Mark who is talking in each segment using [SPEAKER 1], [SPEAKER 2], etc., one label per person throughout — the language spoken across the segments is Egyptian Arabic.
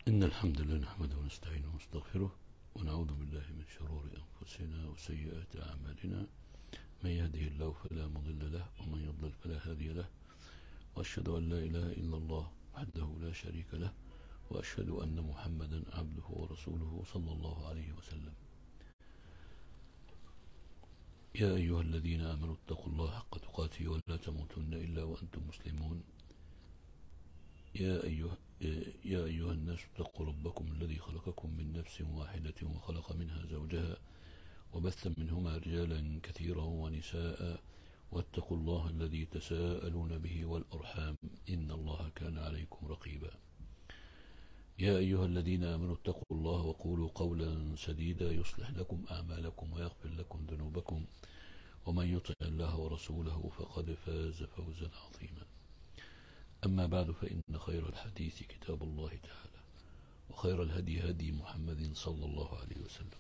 [SPEAKER 1] إن الحمد لله نحمده ونستعينه ونستغفره ونعوذ بالله من شرور أنفسنا وسيئات أعمالنا من يهده الله فلا مضل له ومن يضلل فلا هادي له وأشهد أن لا إله إلا الله وحده لا شريك له وأشهد أن محمدا عبده ورسوله صلى الله عليه وسلم يا أيها الذين آمنوا اتقوا الله حق تقاته ولا تموتن إلا وأنتم مسلمون يا أيها, يا أيها الناس اتقوا ربكم الذي خلقكم من نفس واحدة وخلق منها زوجها وبث منهما رجالا كثيرا ونساء واتقوا الله الذي تساءلون به والأرحام إن الله كان عليكم رقيبا يا أيها الذين آمنوا اتقوا الله وقولوا قولا سديدا يصلح لكم أعمالكم ويغفر لكم ذنوبكم ومن يطع الله ورسوله فقد فاز فوزا عظيما أما بعد فإن خير الحديث كتاب الله تعالى وخير الهدي هدي محمد صلى الله عليه وسلم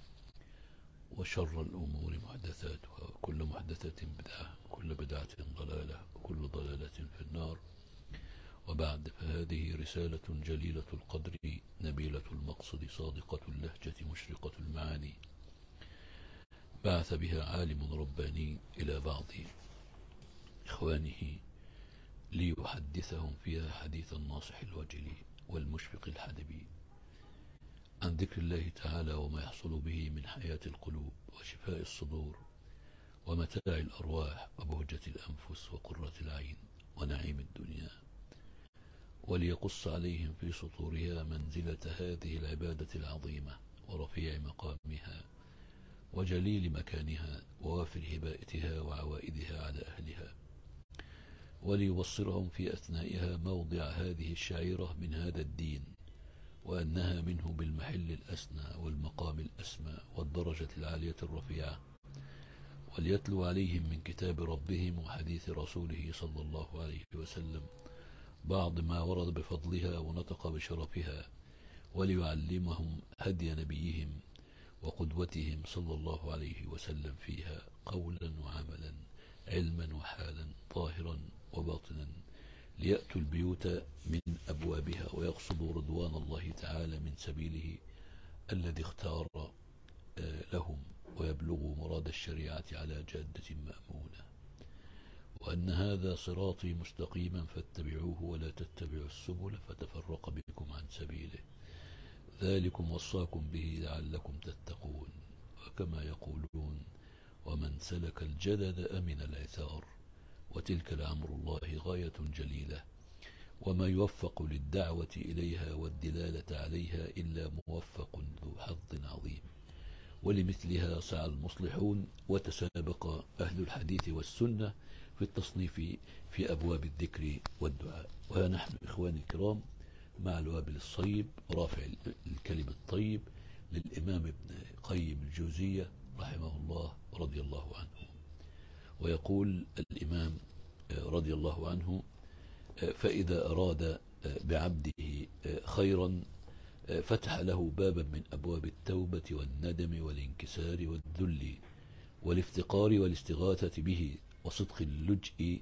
[SPEAKER 1] وشر الأمور محدثاتها وكل محدثة بدعة وكل بدعة ضلالة وكل ضلالة في النار وبعد فهذه رسالة جليلة القدر نبيلة المقصد صادقة اللهجة مشرقة المعاني بعث بها عالم رباني إلى بعض إخوانه ليحدثهم فيها حديث الناصح الوجلي والمشفق الحدبي عن ذكر الله تعالى وما يحصل به من حياة القلوب وشفاء الصدور ومتاع الأرواح وبهجة الأنفس وقرة العين ونعيم الدنيا وليقص عليهم في سطورها منزلة هذه العبادة العظيمة ورفيع مقامها وجليل مكانها ووافر هبائتها وعوائدها على أهلها وليبصرهم في أثنائها موضع هذه الشعيرة من هذا الدين وأنها منه بالمحل الأسنى والمقام الأسمى والدرجة العالية الرفيعة وليتلو عليهم من كتاب ربهم وحديث رسوله صلى الله عليه وسلم بعض ما ورد بفضلها ونطق بشرفها وليعلمهم هدي نبيهم وقدوتهم صلى الله عليه وسلم فيها قولا وعملا علما وحالا ظاهرا وباطنا ليأتوا البيوت من أبوابها ويقصدوا رضوان الله تعالى من سبيله الذي اختار لهم ويبلغوا مراد الشريعة على جادة مأمونة وأن هذا صراطي مستقيما فاتبعوه ولا تتبعوا السبل فتفرق بكم عن سبيله ذلكم وصاكم به لعلكم تتقون وكما يقولون ومن سلك الجدد أمن العثار وتلك لعمر الله غاية جليلة وما يوفق للدعوة إليها والدلالة عليها إلا موفق ذو حظ عظيم ولمثلها سعى المصلحون وتسابق أهل الحديث والسنة في التصنيف في أبواب الذكر والدعاء وها نحن إخواني الكرام مع الوابل الصيب رافع الكلم الطيب للإمام ابن قيم الجوزية رحمه الله رضي الله عنه ويقول الإمام رضي الله عنه فإذا أراد بعبده خيرا فتح له بابا من أبواب التوبة والندم والانكسار والذل والافتقار والاستغاثة به وصدق اللجء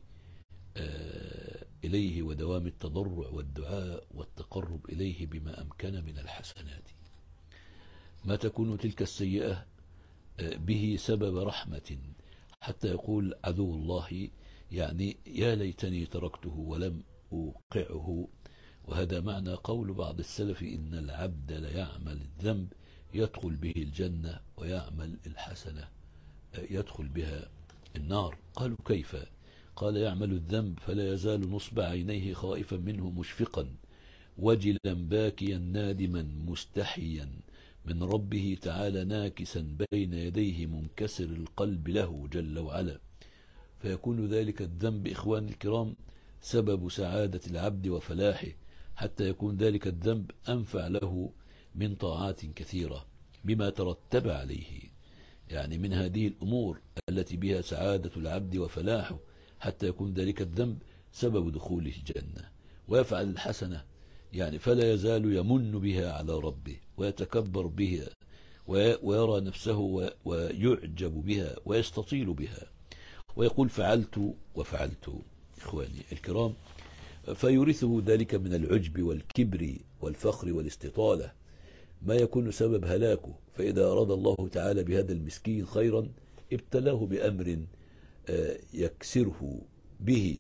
[SPEAKER 1] إليه ودوام التضرع والدعاء والتقرب إليه بما أمكن من الحسنات ما تكون تلك السيئة به سبب رحمة حتى يقول عدو الله يعني يا ليتني تركته ولم أوقعه وهذا معنى قول بعض السلف إن العبد ليعمل الذنب يدخل به الجنة ويعمل الحسنة يدخل بها النار قالوا كيف قال يعمل الذنب فلا يزال نصب عينيه خائفا منه مشفقا وجلا باكيا نادما مستحيا من ربه تعالى ناكسا بين يديه منكسر القلب له جل وعلا فيكون ذلك الذنب إخوان الكرام سبب سعادة العبد وفلاحه حتى يكون ذلك الذنب أنفع له من طاعات كثيرة بما ترتب عليه يعني من هذه الأمور التي بها سعادة العبد وفلاحه حتى يكون ذلك الذنب سبب دخوله الجنة ويفعل الحسنة يعني فلا يزال يمن بها على ربه ويتكبر بها ويرى نفسه ويعجب بها ويستطيل بها ويقول فعلت وفعلت إخواني الكرام فيورثه ذلك من العجب والكبر والفخر والاستطالة ما يكون سبب هلاكه فإذا أراد الله تعالى بهذا المسكين خيرا ابتلاه بأمر آه، يكسره به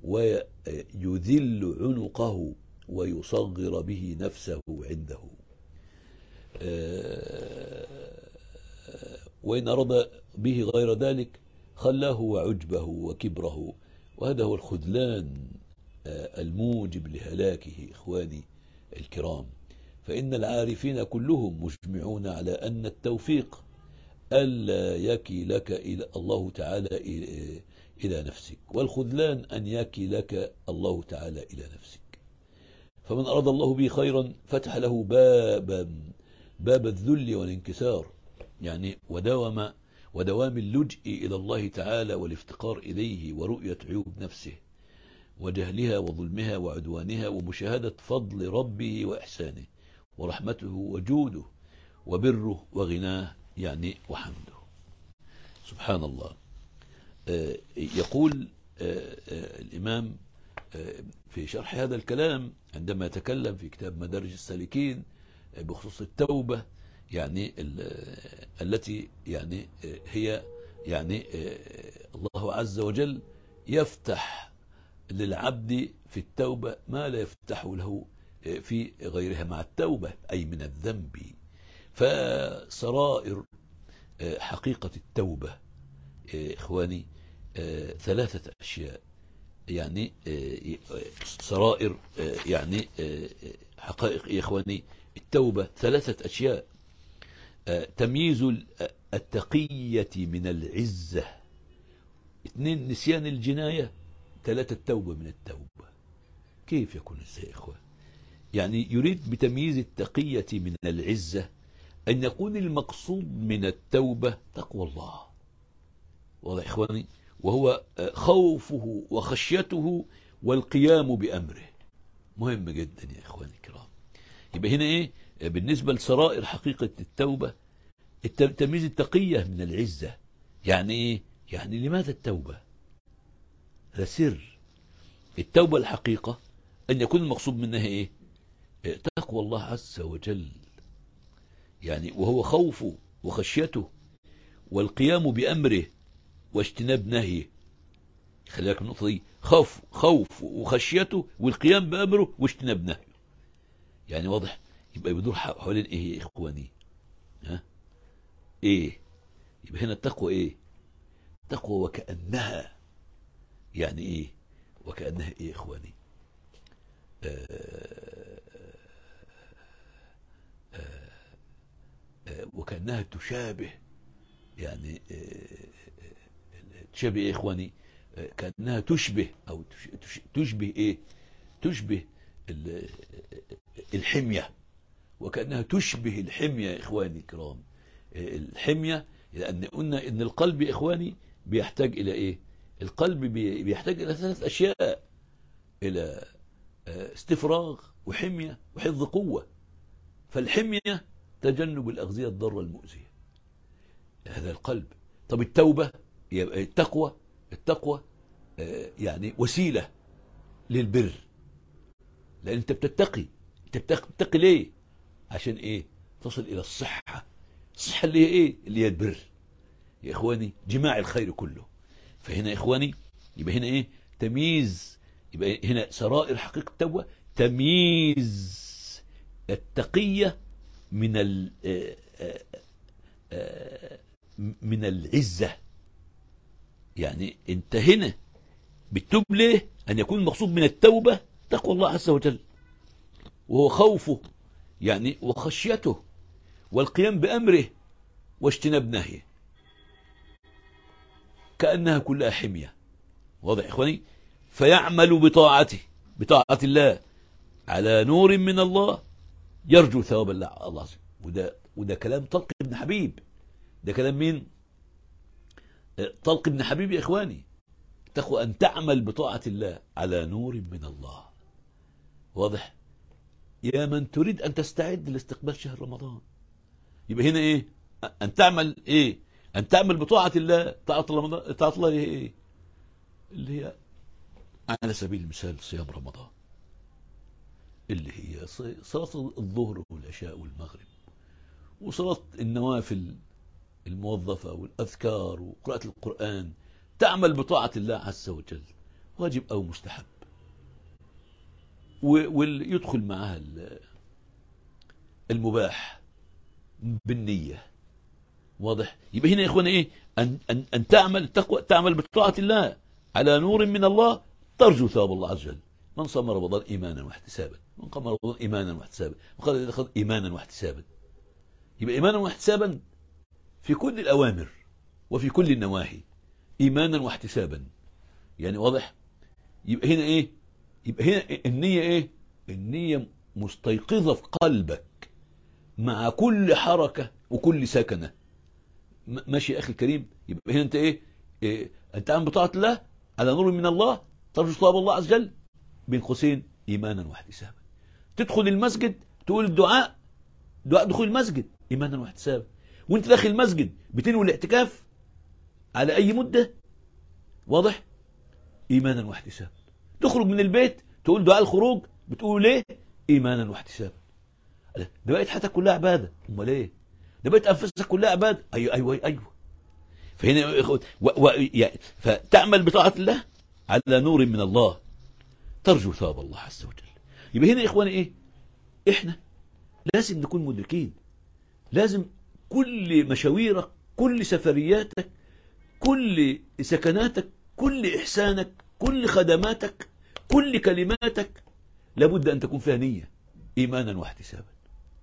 [SPEAKER 1] ويذل عنقه ويصغر به نفسه عنده آه، وإن أراد به غير ذلك خلاه وعجبه وكبره وهذا هو الخذلان آه، الموجب لهلاكه إخواني الكرام فإن العارفين كلهم مجمعون على أن التوفيق ألا يكي لك إلى الله تعالى إلى نفسك والخذلان أن يكي لك الله تعالى إلى نفسك فمن أراد الله به خيرا فتح له بابا باب الذل والانكسار يعني ودوم ودوام اللجء إلى الله تعالى والافتقار إليه ورؤية عيوب نفسه وجهلها وظلمها وعدوانها ومشاهدة فضل ربه وإحسانه ورحمته وجوده وبره وغناه يعني وحمده سبحان الله آه، يقول آه، آه، الإمام في شرح هذا الكلام عندما يتكلم في كتاب مدارج السالكين بخصوص التوبة يعني التي يعني هي يعني الله عز وجل يفتح للعبد في التوبة ما لا يفتحه له في غيرها مع التوبة أي من الذنب فسرائر حقيقة التوبة إخواني ثلاثة أشياء يعني سرائر يعني حقائق يا إخواني التوبة ثلاثة أشياء تمييز التقية من العزة اثنين نسيان الجناية ثلاثة التوبة من التوبة كيف يكون ازاي يا إخوان يعني يريد بتمييز التقية من العزة أن يكون المقصود من التوبة تقوى الله واضح إخواني وهو خوفه وخشيته والقيام بأمره مهم جدا يا إخواني الكرام يبقى هنا إيه بالنسبة لسرائر حقيقة التوبة تمييز التقية من العزة يعني إيه يعني لماذا التوبة هذا سر التوبة الحقيقة أن يكون المقصود منها إيه تقوى الله عز وجل يعني وهو خوفه وخشيته والقيام بأمره واجتناب نهيه خلي بالك من النقطة دي خوف خوف وخشيته والقيام بأمره واجتناب نهيه يعني واضح يبقى بيدور حوالين ايه يا اخواني ها ايه يبقى هنا التقوى ايه تقوى وكأنها يعني ايه وكأنها ايه يا اخواني آه آه آه وكأنها تشابه يعني تشابه ايه يا اخواني كأنها تشبه او تشبه ايه تشبه الحمية وكأنها تشبه الحمية يا إخواني الكرام الحمية لأن قلنا إن القلب يا إخواني بيحتاج إلى إيه القلب بيحتاج إلى ثلاث أشياء إلى استفراغ وحمية وحفظ قوة فالحمية تجنب الأغذية الضارة المؤذية هذا القلب طب التوبة التقوى التقوى يعني وسيلة للبر لأن أنت بتتقي أنت بتتقي ليه عشان إيه تصل إلى الصحة الصحة اللي هي إيه اللي هي البر يا إخواني جماع الخير كله فهنا يا إخواني يبقى هنا إيه تمييز يبقى هنا سرائر حقيقة التوبة تمييز التقية من ال من العزة يعني انت هنا بتتوب ليه أن يكون المقصود من التوبة تقوى الله عز وجل وهو خوفه يعني وخشيته والقيام بأمره واجتناب نهيه كأنها كلها حمية واضح إخواني فيعمل بطاعته بطاعة الله على نور من الله يرجو ثواب الله الله وده وده كلام طلق بن حبيب ده كلام مين طلق بن حبيب يا إخواني تقوى أن تعمل بطاعة الله على نور من الله واضح يا من تريد أن تستعد لاستقبال شهر رمضان يبقى هنا إيه أن تعمل إيه أن تعمل بطاعة الله طاعة الله طاعة الله هي إيه اللي هي على سبيل المثال صيام رمضان اللي هي صلاة الظهر والعشاء والمغرب وصلاة النوافل الموظفة والأذكار وقراءة القرآن تعمل بطاعة الله عز وجل واجب أو مستحب ويدخل معها المباح بالنية واضح يبقى هنا يا إخواني إيه أن, أن, أن تعمل تقوى تعمل بطاعة الله على نور من الله ترجو ثواب الله عز وجل من صام رمضان إيمانا واحتسابا من قام رمضان إيمانا واحتسابا وقال قال إيمانا واحتسابا يبقى إيمانا واحتسابا في كل الأوامر وفي كل النواهي إيمانا واحتسابا يعني واضح يبقى هنا إيه يبقى هنا النية إيه النية مستيقظة في قلبك مع كل حركة وكل سكنة ماشي يا أخي الكريم يبقى هنا أنت إيه, إيه أنت عم بطاعة الله على نور من الله ترجو ثواب الله عز وجل بين قوسين إيمانا واحتسابا تدخل المسجد تقول الدعاء دعاء دخول المسجد إيمانا واحتسابا وانت داخل المسجد بتنوي الاعتكاف على أي مدة واضح إيمانا واحتسابا تخرج من البيت تقول دعاء الخروج بتقول ليه إيمانا واحتسابا ده بقت حياتك كلها عبادة امال ايه ده بقت أنفسك كلها عبادة أيوة أيوة أيوة فهنا و... و... يعني فتعمل بطاعة الله على نور من الله ترجو ثواب الله عز وجل يبقى هنا يا إخواني إيه إحنا لازم نكون مدركين لازم كل مشاويرك كل سفرياتك كل سكناتك كل إحسانك كل خدماتك كل كلماتك لابد أن تكون فيها نية إيمانا واحتسابا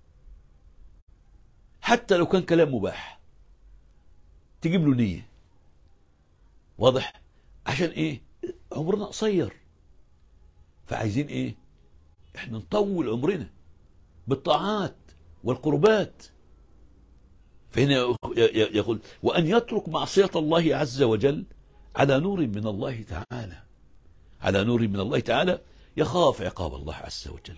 [SPEAKER 1] حتى لو كان كلام مباح تجيب له نية واضح عشان ايه عمرنا قصير فعايزين ايه احنا نطول عمرنا بالطاعات والقربات فهنا يقول وأن يترك معصية الله عز وجل على نور من الله تعالى على نور من الله تعالى يخاف عقاب الله عز وجل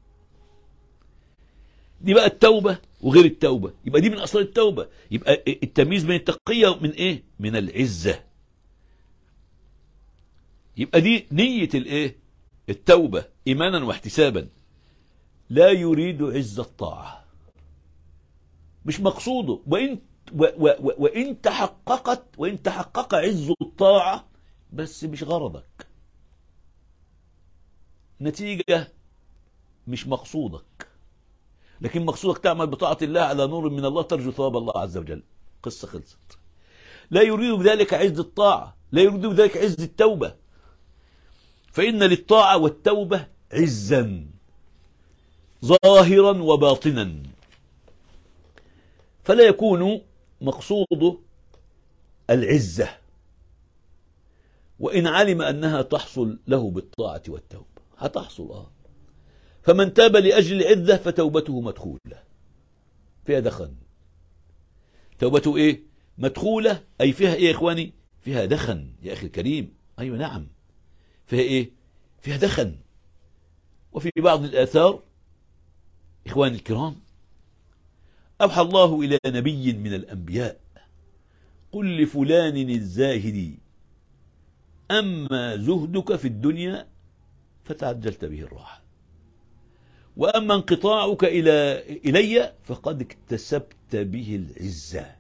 [SPEAKER 1] دي بقى التوبة وغير التوبة يبقى دي من أصل التوبة يبقى التمييز بين التقية من إيه من العزة يبقى دي نية الإيه التوبة إيمانا واحتسابا لا يريد عز الطاعة مش مقصوده وإن, و و و وإن تحققت وإن تحقق عز الطاعة بس مش غرضك نتيجة مش مقصودك لكن مقصودك تعمل بطاعة الله على نور من الله ترجو ثواب الله عز وجل قصة خلصت لا يريد بذلك عز الطاعة لا يريد بذلك عز التوبة فإن للطاعة والتوبة عزا ظاهرا وباطنا فلا يكون مقصوده العزة وإن علم أنها تحصل له بالطاعة والتوبة هتحصل آه فمن تاب لأجل العزة فتوبته مدخولة فيها دخن توبته إيه مدخولة أي فيها إيه يا إخواني فيها دخن يا أخي الكريم أيوة نعم فيها إيه فيها دخن وفي بعض الآثار إخواني الكرام أوحى الله إلى نبي من الأنبياء قل لفلان الزاهد أما زهدك في الدنيا فتعجلت به الراحة وأما انقطاعك إلى إلي فقد اكتسبت به العزة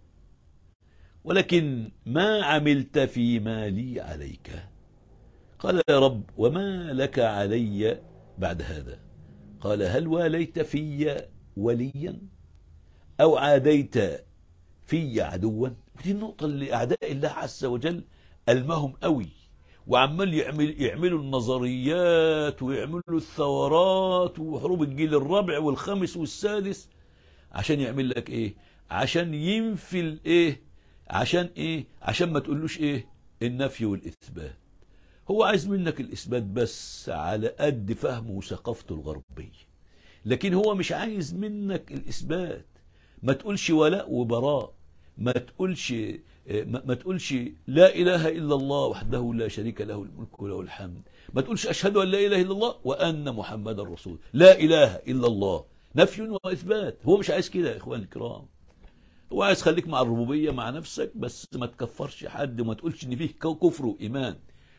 [SPEAKER 1] ولكن ما عملت فيما لي عليك قال يا رب وما لك علي بعد هذا قال هل واليت في وليا أو عاديت في عدوا ودي النقطة اللي أعداء الله عز وجل ألمهم قوي وعمال يعمل يعملوا النظريات ويعملوا الثورات وحروب الجيل الرابع والخامس والسادس عشان يعمل لك ايه عشان ينفي الايه عشان ايه عشان ما تقولوش ايه النفي والاثبات هو عايز منك الاثبات بس على قد فهمه وثقافته الغربيه لكن هو مش عايز منك الاثبات ما تقولش ولاء وبراء ما تقولش ما تقولش لا إله إلا الله وحده لا شريك له الملك وله الحمد ما تقولش أشهد أن لا إله إلا الله وأن محمد رسول لا إله إلا الله نفي وإثبات هو مش عايز كده يا إخواني الكرام هو عايز خليك مع الربوبية مع نفسك بس ما تكفرش حد وما تقولش إن فيه كفر وإيمان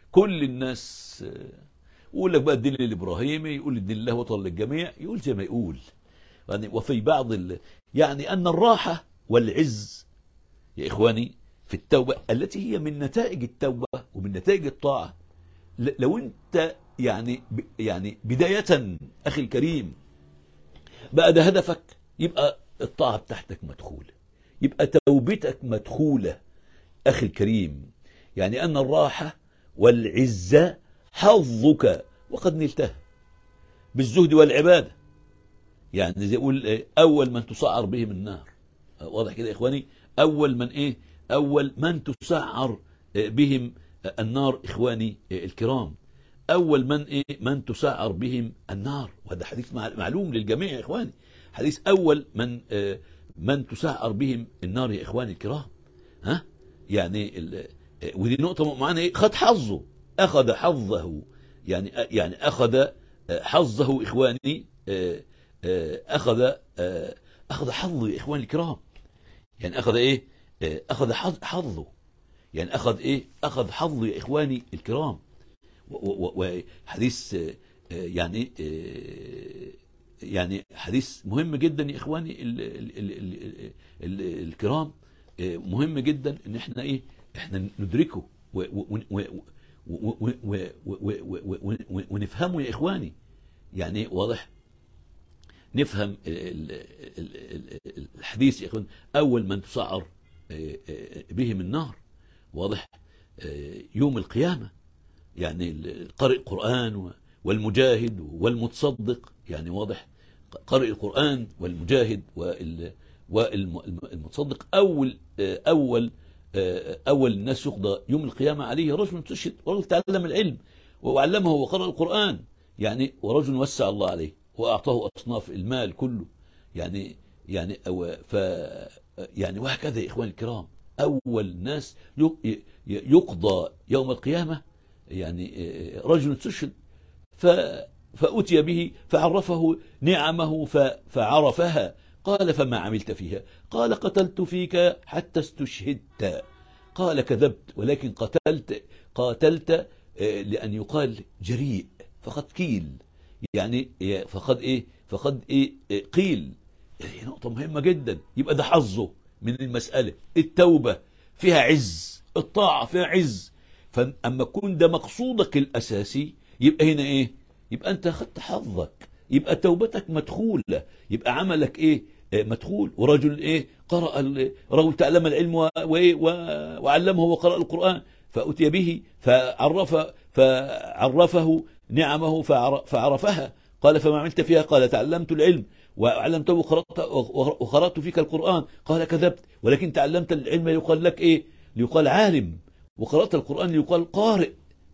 [SPEAKER 1] كل الناس يقول لك بقى الدين الإبراهيمي يقول الدين الله وطن للجميع يقول زي ما يقول يعني وفي بعض ال... يعني أن الراحة والعز يا إخواني في التوبة التي هي من نتائج التوبة ومن نتائج الطاعة لو أنت يعني يعني بداية أخي الكريم بقى ده هدفك يبقى الطاعة بتاعتك مدخولة يبقى توبتك مدخولة أخي الكريم يعني أن الراحة والعزة حظك وقد نلتها بالزهد والعبادة يعني زي يقول أول من تسعر بهم النار واضح كده يا إخواني أول من إيه أول من تسعر بهم النار إخواني الكرام أول من إيه من تسعر بهم النار وهذا حديث معلوم للجميع يا إخواني حديث أول من من تسعر بهم النار يا إخواني الكرام ها يعني ودي نقطة معانا إيه خد حظه أخذ حظه يعني يعني أخذ حظه إخواني أخذ أخذ حظه يا إخواني الكرام يعني أخذ إيه أخذ حظه يعني أخذ إيه أخذ حظه يا إخواني الكرام وحديث يعني يعني حديث مهم جدا يا إخواني ال ال ال ال الكرام مهم جدا ان احنا ايه احنا ندركه ونفهمه يا اخواني يعني واضح نفهم الحديث يا اخوان اول من تسعر بهم النار واضح يوم القيامه يعني قارئ القران والمجاهد والمتصدق يعني واضح قارئ القران والمجاهد وال والمتصدق أول أول أول الناس يقضى يوم القيامة عليه رجل تشهد ورجل تعلم العلم وعلمه وقرأ القرآن يعني ورجل وسع الله عليه وأعطاه أصناف المال كله يعني يعني أو ف يعني وهكذا يا إخواني الكرام أول ناس يقضى يوم القيامة يعني رجل تشهد ف فأتي به فعرفه نعمه فعرفها قال فما عملت فيها قال قتلت فيك حتى استشهدت قال كذبت ولكن قتلت قاتلت لأن يقال جريء فقد قيل يعني فقد إيه فقد إيه قيل هي نقطة مهمة جدا يبقى ده حظه من المسألة التوبة فيها عز الطاعة فيها عز فأما يكون ده مقصودك الأساسي يبقى هنا إيه يبقى أنت أخذت حظك يبقى توبتك مدخولة يبقى عملك ايه مدخول ورجل ايه قرأ رجل تعلم العلم و... و... وعلمه وقرأ القرآن فأتي به فعرف فعرفه نعمه فعر... فعرفها قال فما عملت فيها قال تعلمت العلم وعلمته وقرأت, وقرأت فيك القرآن قال كذبت ولكن تعلمت العلم ليقال لك ايه ليقال عالم وقرأت القرآن ليقال قارئ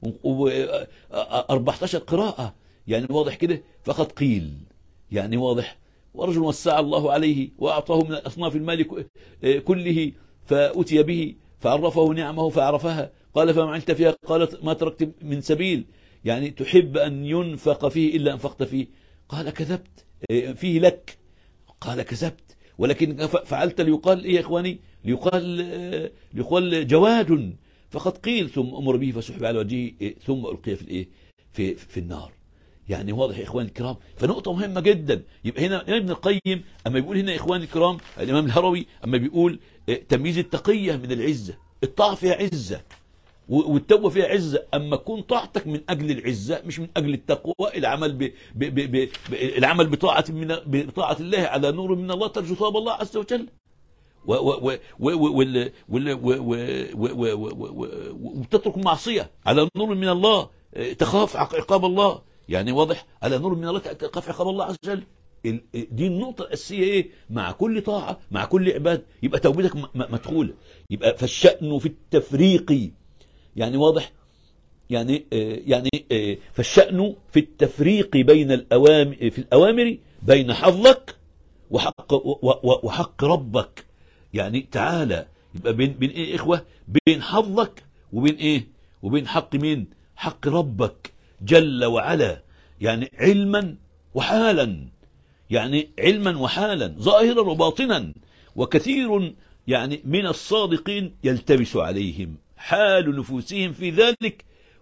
[SPEAKER 1] 14 قراءة يعني واضح كده فقد قيل يعني واضح ورجل وسع الله عليه وأعطاه من أصناف المال كله فأتي به فعرفه نعمه فعرفها قال فما عملت فيها قالت ما تركت من سبيل يعني تحب أن ينفق فيه إلا أنفقت فيه قال كذبت فيه لك قال كذبت ولكن فعلت ليقال إيه يا إخواني ليقال, ليقال جواد فقد قيل ثم أمر به فسحب على وجهه ثم ألقي في الإيه في, في النار يعني واضح يا إخواني الكرام فنقطة مهمة جدا يبقى هنا ابن القيم أما بيقول هنا يا إخواني الكرام الإمام الهروي أما بيقول تمييز التقية من العزة الطاعة فيها عزة والتوبة فيها عزة أما تكون طاعتك من أجل العزة مش من أجل التقوى العمل ب... ب... ب... ب... العمل بطاعة من بطاعة الله على نور من الله ترجو ثواب الله عز وجل وتترك معصية على نور من الله تخاف عقاب الله يعني واضح على نور من الله تخاف عقاب الله عز وجل دي النقطة الأساسية إيه مع كل طاعة مع كل عباد يبقى توبتك مدخولة يبقى فالشأن في التفريق يعني واضح يعني يعني فالشأن في التفريق بين الأوامر في الأوامر بين حظك وحق وحق ربك يعني تعالى يبقى بين بين ايه اخوه بين حظك وبين ايه وبين حق مين حق ربك جل وعلا يعني علما وحالا يعني علما وحالا ظاهرا وباطنا وكثير يعني من الصادقين يلتبس عليهم حال نفوسهم في ذلك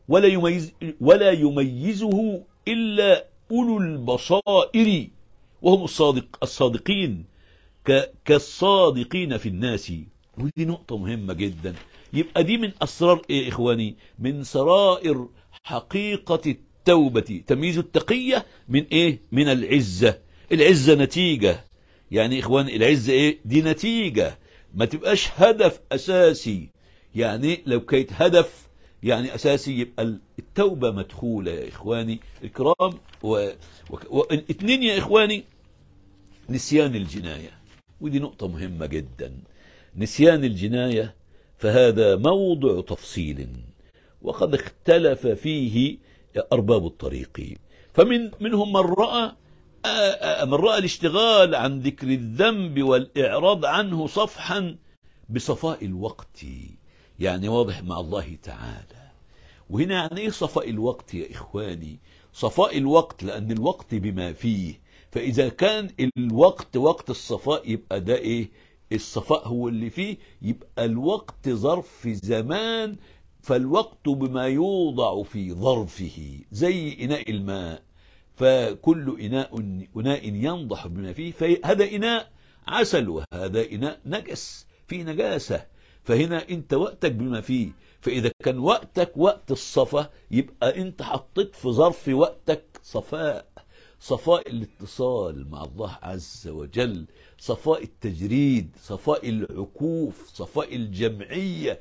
[SPEAKER 1] ولا, يميز ولا يميزه إلا أولو البصائر وهم الصادق الصادقين كالصادقين في الناس ودي نقطة مهمة جدا يبقى دي من أسرار إيه إخواني من سرائر حقيقة التوبة تمييز التقية من إيه من العزة العزة نتيجة يعني إخواني العزة إيه دي نتيجة ما تبقاش هدف أساسي يعني لو كانت هدف يعني أساسي يبقى التوبة مدخولة يا إخواني الكرام و... و... و... اتنين يا إخواني نسيان الجناية ودي نقطة مهمة جدا نسيان الجناية فهذا موضع تفصيل وقد اختلف فيه أرباب الطريق فمن منهم من رأى من رأى الاشتغال عن ذكر الذنب والإعراض عنه صفحا بصفاء الوقت يعني واضح مع الله تعالى وهنا يعني ايه صفاء الوقت يا إخواني صفاء الوقت لأن الوقت بما فيه فإذا كان الوقت وقت الصفاء يبقى ده إيه الصفاء هو اللي فيه يبقى الوقت ظرف زمان فالوقت بما يوضع في ظرفه زي إناء الماء فكل إناء إناء ينضح بما فيه فهذا إناء عسل وهذا إناء نجس فيه نجاسة فهنا انت وقتك بما فيه فإذا كان وقتك وقت الصفا يبقى انت حطيت في ظرف وقتك صفاء صفاء الاتصال مع الله عز وجل صفاء التجريد صفاء العكوف صفاء الجمعية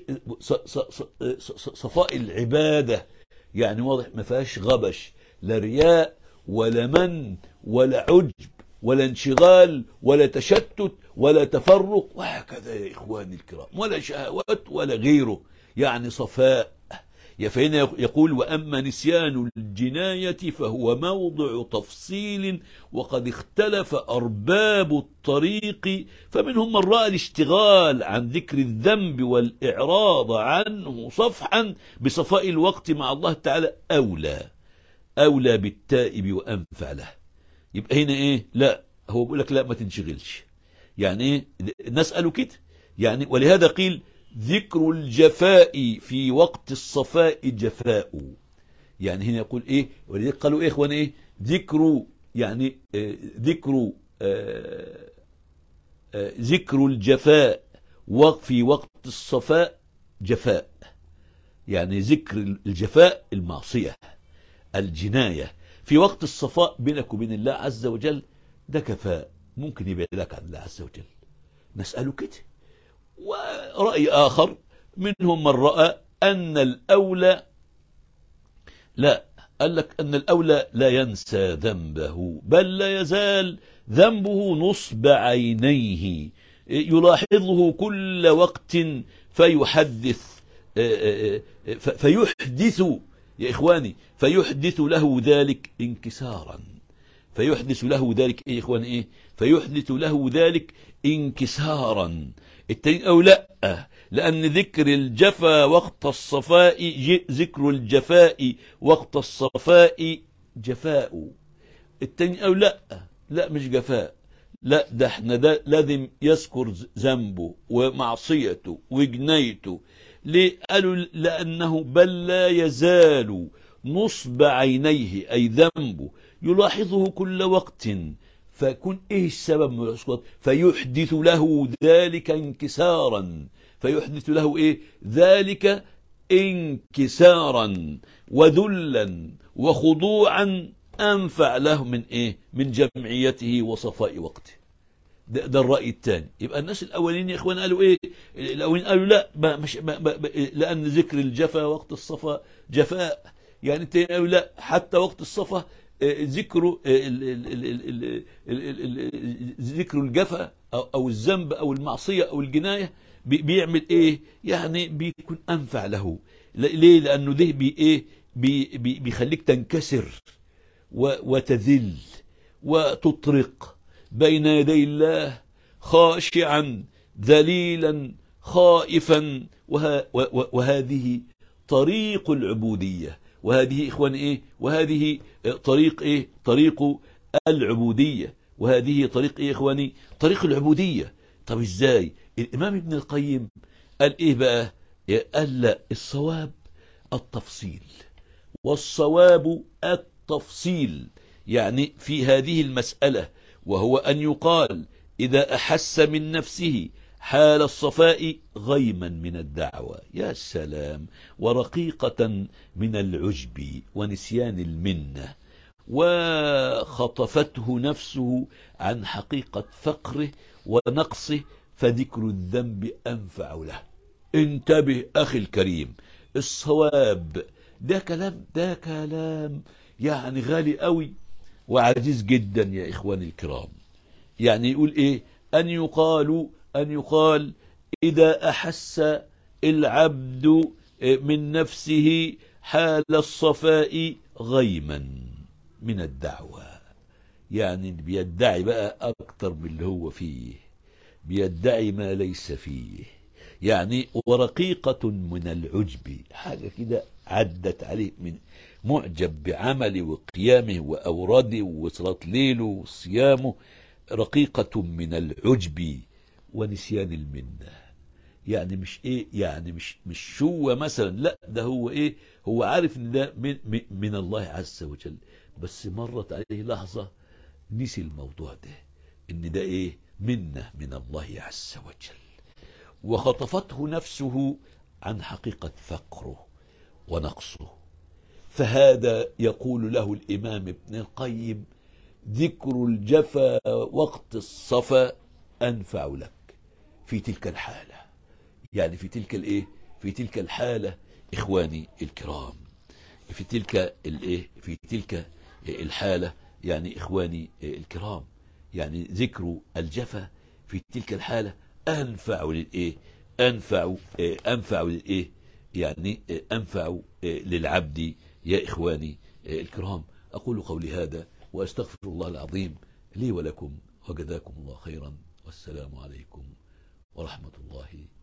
[SPEAKER 1] صفاء العبادة يعني واضح ما فيهاش غبش لا رياء ولا من ولا عجب ولا انشغال ولا تشتت ولا تفرق وهكذا يا إخواني الكرام ولا شهوات ولا غيره يعني صفاء فهنا يقول وأما نسيان الجناية فهو موضع تفصيل وقد اختلف أرباب الطريق فمنهم من رأى الاشتغال عن ذكر الذنب والإعراض عنه صفحا بصفاء الوقت مع الله تعالى أولى أولى بالتائب وأنفع له يبقى هنا إيه لا هو بيقول لك لا ما تنشغلش يعني إيه نسأله كده يعني ولهذا قيل ذكر الجفاء في وقت الصفاء جفاء يعني هنا يقول ايه ولذلك قالوا ايه اخوان ايه ذكر يعني آه ذكر آه آه ذكر الجفاء في وقت الصفاء جفاء يعني ذكر الجفاء المعصية الجناية في وقت الصفاء بينك وبين الله عز وجل ده كفاء ممكن يبعدك عن الله عز وجل نسأله كده ورأي آخر منهم من رأى أن الأولى لا قال لك أن الأولى لا ينسى ذنبه بل لا يزال ذنبه نصب عينيه يلاحظه كل وقت فيحدث فيحدث يا إخواني فيحدث له ذلك انكسارا فيحدث له ذلك إيه يا إخواني إيه فيحدث له ذلك انكسارا التاني أو لا لأن ذكر الجفا وقت الصفاء ذكر الجفاء وقت الصفاء جفاء التاني أو لا لا مش جفاء لا ده احنا ده لازم يذكر ذنبه ومعصيته وجنيته ليه قالوا لأنه بل لا يزال نصب عينيه أي ذنبه يلاحظه كل وقت فيكون ايه السبب من الاسقاط فيحدث له ذلك انكسارا فيحدث له ايه ذلك انكسارا وذلا وخضوعا انفع له من ايه من جمعيته وصفاء وقته ده, ده الرأي الثاني يبقى الناس الأولين يا إخوان قالوا إيه الأولين قالوا لا ما مش ما ما لأن ذكر الجفا وقت الصفا جفاء يعني التاني قالوا لا حتى وقت الصفا ذكر ذكر الجفا أو الذنب أو المعصية أو الجناية بيعمل إيه يعني بيكون أنفع له ليه لأنه ده بي إيه بي بيخليك تنكسر وتذل وتطرق بين يدي الله خاشعا ذليلا خائفا وه وهذه طريق العبودية وهذه إخوان إيه وهذه طريق إيه طريق العبودية وهذه طريق إيه إخواني طريق العبودية طب إزاي الإمام ابن القيم قال إيه بقى قال لا الصواب التفصيل والصواب التفصيل يعني في هذه المسألة وهو أن يقال إذا أحس من نفسه حال الصفاء غيما من الدعوة يا سلام ورقيقة من العجب ونسيان المنة وخطفته نفسه عن حقيقة فقره ونقصه فذكر الذنب أنفع له انتبه أخي الكريم الصواب ده كلام ده كلام يعني غالي قوي وعزيز جدا يا إخواني الكرام يعني يقول إيه أن يقال أن يقال إذا أحس العبد من نفسه حال الصفاء غيما من الدعوة يعني بيدعي بقى أكتر من اللي هو فيه بيدعي ما ليس فيه يعني ورقيقة من العجب حاجة كده عدت عليه من معجب بعمله وقيامه وأوراده وصلاة ليله وصيامه رقيقة من العجب ونسيان المنة يعني مش ايه يعني مش مش شو مثلا لا ده هو ايه هو عارف ان ده من, من الله عز وجل بس مرت عليه لحظة نسي الموضوع ده ان ده ايه منة من الله عز وجل وخطفته نفسه عن حقيقة فقره ونقصه فهذا يقول له الإمام ابن القيم ذكر الجفا وقت الصفا أنفع لك في تلك الحالة يعني في تلك الايه في تلك الحالة إخواني الكرام في تلك الايه في تلك الحالة يعني إخواني الكرام يعني ذكر الجفا في تلك الحالة أنفع للإيه أنفع أنفع للإيه يعني أنفع للعبد يا إخواني الكرام أقول قولي هذا وأستغفر الله العظيم لي ولكم وجزاكم الله خيرا والسلام عليكم ورحمة الله